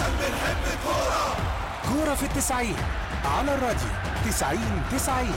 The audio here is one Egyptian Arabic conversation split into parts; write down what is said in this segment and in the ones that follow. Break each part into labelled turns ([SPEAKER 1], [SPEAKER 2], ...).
[SPEAKER 1] عشان بنحب الكورة
[SPEAKER 2] كورة في التسعين على الراديو تسعين تسعين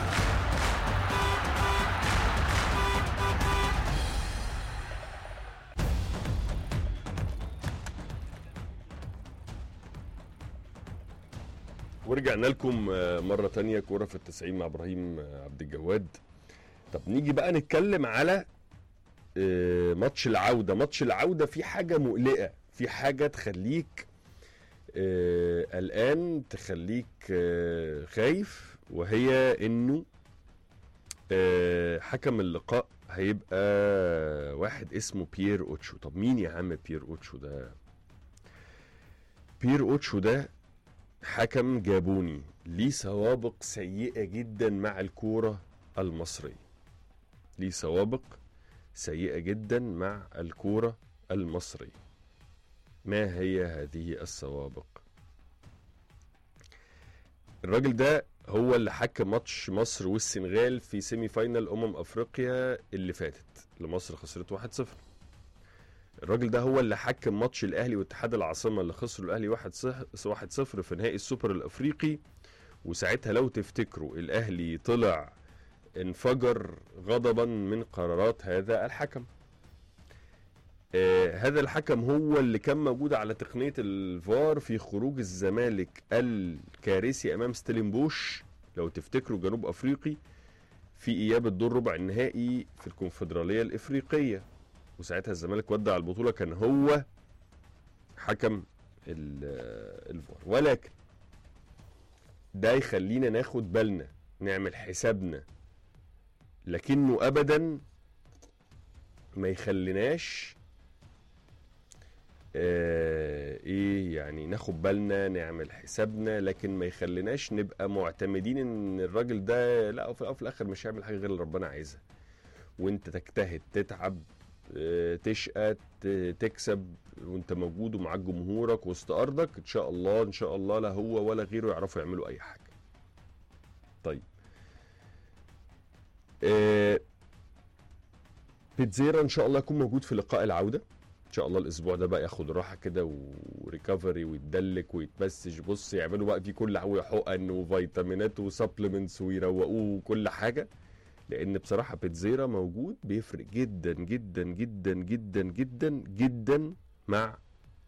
[SPEAKER 3] ورجعنا لكم آه، مرة تانية كورة في التسعين مع إبراهيم آه، عبد الجواد طب نيجي بقى نتكلم على آه، ماتش العودة ماتش العودة في حاجة مقلقة في حاجة تخليك آه، قلقان تخليك آه، خايف وهي انه آه، حكم اللقاء هيبقى واحد اسمه بيير اوتشو طب مين يا عم بيير اوتشو ده بيير اوتشو ده حكم جابوني ليه سوابق سيئة جدا مع الكورة المصرية ليه سوابق سيئة جدا مع الكورة المصرية ما هي هذه السوابق الراجل ده هو اللي حكم ماتش مصر والسنغال في سيمي فاينال امم افريقيا اللي فاتت اللي مصر خسرت 1-0 الراجل ده هو اللي حكم ماتش الاهلي واتحاد العاصمه اللي خسروا الاهلي 1-0 في نهائي السوبر الافريقي وساعتها لو تفتكروا الاهلي طلع انفجر غضبا من قرارات هذا الحكم آه هذا الحكم هو اللي كان موجود على تقنية الفار في خروج الزمالك الكارثي أمام ستيلنبوش لو تفتكروا جنوب أفريقي في إياب الدور ربع النهائي في الكونفدرالية الإفريقية وساعتها الزمالك ودع البطولة كان هو حكم ال- الفار ولكن ده يخلينا ناخد بالنا نعمل حسابنا لكنه ابدا ما يخليناش آه ايه يعني ناخد بالنا نعمل حسابنا لكن ما يخليناش نبقى معتمدين ان الراجل ده لا وفي الأول وفي الاخر مش هيعمل حاجه غير اللي ربنا عايزها وانت تجتهد تتعب آه، تشقى ت- تكسب وانت موجود ومعاك جمهورك وسط ارضك ان شاء الله ان شاء الله لا هو ولا غيره يعرفوا يعملوا اي حاجه طيب آه، بيتزيرا ان شاء الله يكون موجود في لقاء العوده ان شاء الله الاسبوع ده بقى ياخد راحه كده وريكفري ويتدلك ويتمسج بص يعملوا بقى فيه كل حاجه حقن وفيتامينات وسبلمنتس ويروقوه وكل حاجه لان بصراحه بيتزيرا موجود بيفرق جدا جدا جدا جدا جدا جدا مع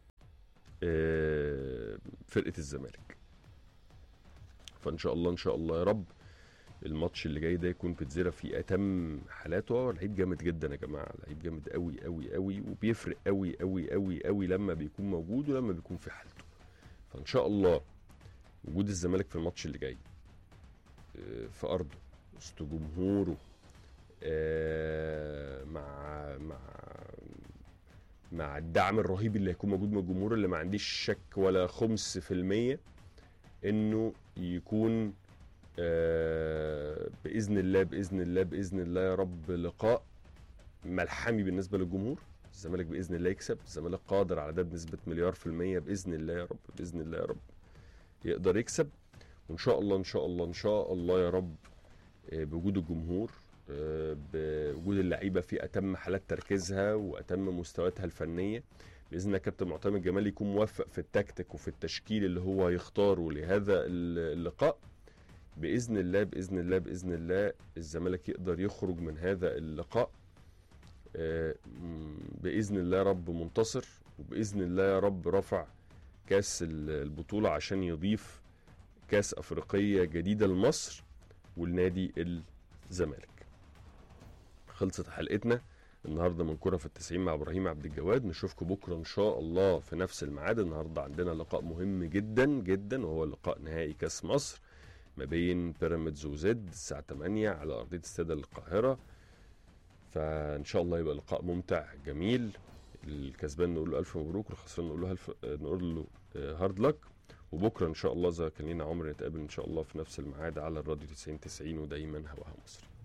[SPEAKER 3] آه، فرقه الزمالك فان شاء الله ان شاء الله يا رب الماتش اللي جاي ده يكون بيتزيرا في اتم حالاته هو لعيب جامد جدا يا جماعه لعيب جامد قوي قوي قوي وبيفرق قوي قوي قوي قوي لما بيكون موجود ولما بيكون في حالته فان شاء الله وجود الزمالك في الماتش اللي جاي آه، في ارضه وسط جمهوره آه، مع مع مع الدعم الرهيب اللي هيكون موجود من الجمهور اللي ما عنديش شك ولا خمس في المية انه يكون آه، باذن الله باذن الله باذن الله يا رب لقاء ملحمي بالنسبه للجمهور الزمالك باذن الله يكسب الزمالك قادر على ده بنسبه مليار في الميه باذن الله يا رب باذن الله يا رب يقدر يكسب وان شاء الله ان شاء الله ان شاء الله يا رب آه، بوجود الجمهور آه، بوجود اللعيبه في اتم حالات تركيزها واتم مستوياتها الفنيه باذن الله كابتن معتمد جمال يكون موفق في التكتيك وفي التشكيل اللي هو يختاره لهذا اللقاء باذن الله باذن الله باذن الله الزمالك يقدر يخرج من هذا اللقاء آه، م- باذن الله يا رب منتصر وباذن الله يا رب رفع كاس ال- البطوله عشان يضيف كاس افريقيه جديده لمصر والنادي الزمالك خلصت حلقتنا النهارده من كرة في التسعين مع ابراهيم عبد الجواد نشوفكم بكره ان شاء الله في نفس الميعاد النهارده عندنا لقاء مهم جدا جدا وهو لقاء نهائي كاس مصر ما بين بيراميدز وزد الساعه 8 على ارضيه استاد القاهره فان شاء الله يبقى لقاء ممتع جميل الكسبان نقول له الف مبروك والخسران نقول له الف نقول له آه، هارد لك وبكره ان شاء الله اذا كان لينا عمر نتقابل ان شاء الله في نفس الميعاد على الراديو 90 90 ودايما هواها مصر